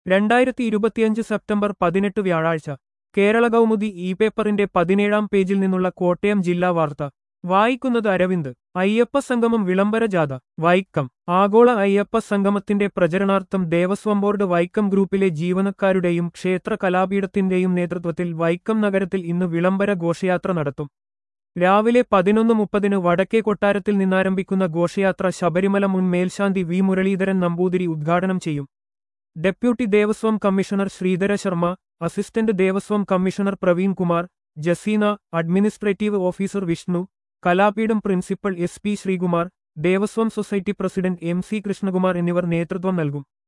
രണ്ടായിരത്തി ഇരുപത്തിയഞ്ച് സെപ്റ്റംബർ പതിനെട്ട് വ്യാഴാഴ്ച കേരള കൗമുദി ഇ പേപ്പറിന്റെ പതിനേഴാം പേജിൽ നിന്നുള്ള കോട്ടയം ജില്ലാ വാർത്ത വായിക്കുന്നത് അരവിന്ദ് അയ്യപ്പ സംഗമം വിളംബര ജാഥ വൈക്കം ആഗോള അയ്യപ്പ സംഗമത്തിന്റെ പ്രചരണാർത്ഥം ദേവസ്വം ബോർഡ് വൈക്കം ഗ്രൂപ്പിലെ ജീവനക്കാരുടെയും ക്ഷേത്ര കലാപീഠത്തിന്റെയും നേതൃത്വത്തിൽ വൈക്കം നഗരത്തിൽ ഇന്ന് വിളംബര ഘോഷയാത്ര നടത്തും രാവിലെ പതിനൊന്ന് മുപ്പതിന് വടക്കേ കൊട്ടാരത്തിൽ നിന്നാരംഭിക്കുന്ന ഘോഷയാത്ര ശബരിമല മുൻ മേൽശാന്തി വി മുരളീധരൻ നമ്പൂതിരി ഉദ്ഘാടനം ചെയ്യും deputy Devaswom commissioner Sreedhara Sharma assistant Devaswom commissioner Praveen Kumar Jaseena administrative officer Vishnu Kalapeetham principal S P Sreekumar Devaswom society president M C Krishnakumar എന്നിവർ നേതൃത്വം നൽകും